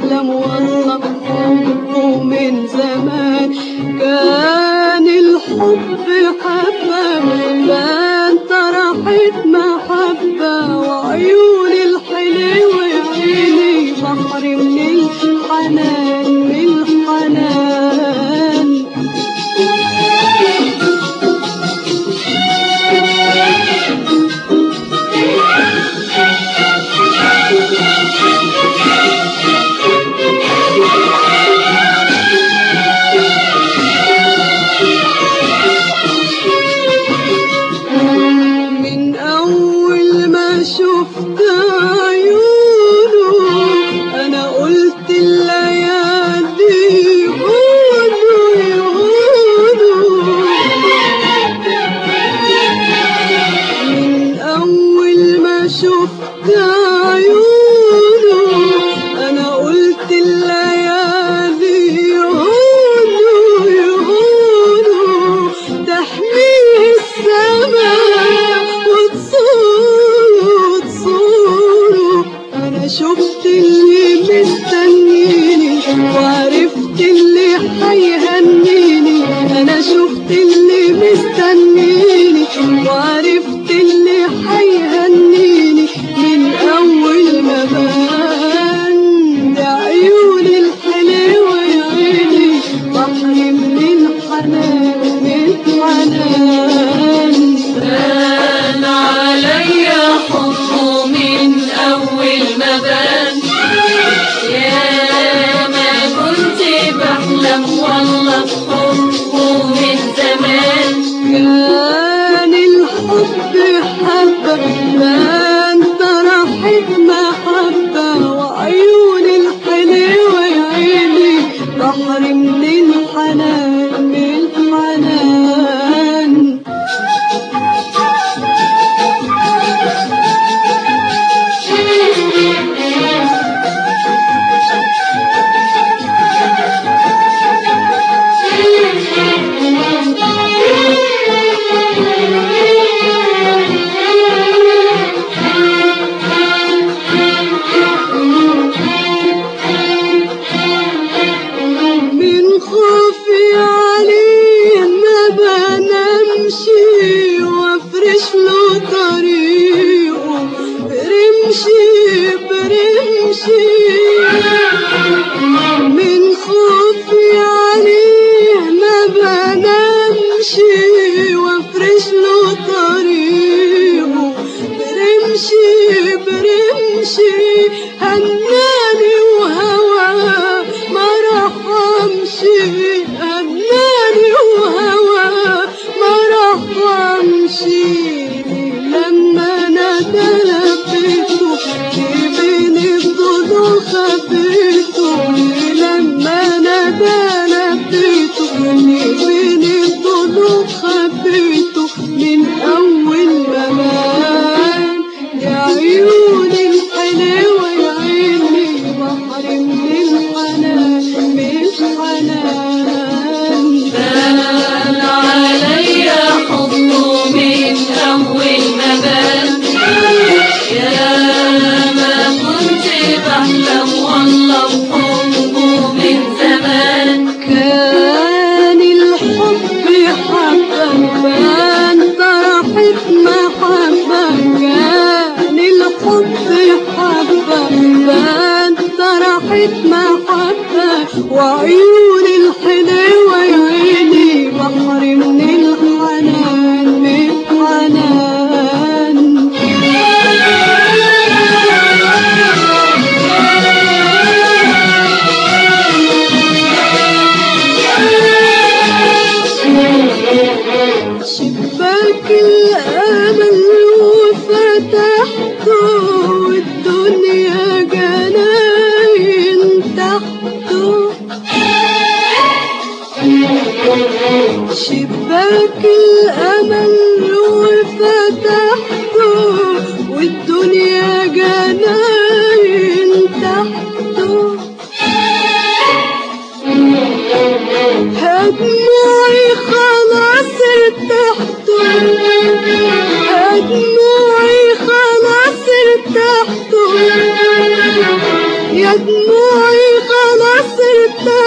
بحلم والله بحبه من زمان كان الحب حبة فانت راحت محبة وعيون الحلوة عيني بحر من الحنان من الحنان من أول ما شفت عيونه أنا قلت الليالي يقولوا يقولوا من أول ما شفت عيونه أنا قلت الليالي يقولوا يقولوا تحميه السماء وتصور تصور أنا شفت اللي مستنيني وعرفت اللي حيهنيني أنا شفت اللي مستنيني وعرفت اللي حيهنيني من أول ما بان ده عيوني الحلوة يا عيني بحر من الحنان من الحنان بان عليا حبه من أول ما بان يا ما كنت بحلم والله بحبه من زمان كان الحب حبة ما انت راحت محبة وعيون الحلوة يا عيني بحر من الحنان من الحنان من خوفي عليه ما بنمشي وافرش له طريقه برمشي برمشي من خوفي عليه ما بنمشي وافرش له طريقه برمشي برمشي هناني وهوى ما رحمشي هناني وهوى ما رحمشي لما نادى لبيته بين الضلوع خبيته لما نادى لبيته بين الضلوع خبيته من أول ما بان يا عيوني الحلوة يا عيني بحر من الحنان من الحنان بان عليا حبه من أول ما بان يا ما كنت بحلم والله بحبه من زمان كان الحب حبة فانت راحت محبة كان الحب حبة فانت راحت محبة وعيون الحلوة يا عيني بحر من الحنان من الحنان شباك الأمل وفتحته والدنيا جناين تحته شباك الأمل وفتحته والدنيا جناين تحته دموعي خلاص ارتحتوا دموعي خلاص ارتحتوا يا دموعي ارتحت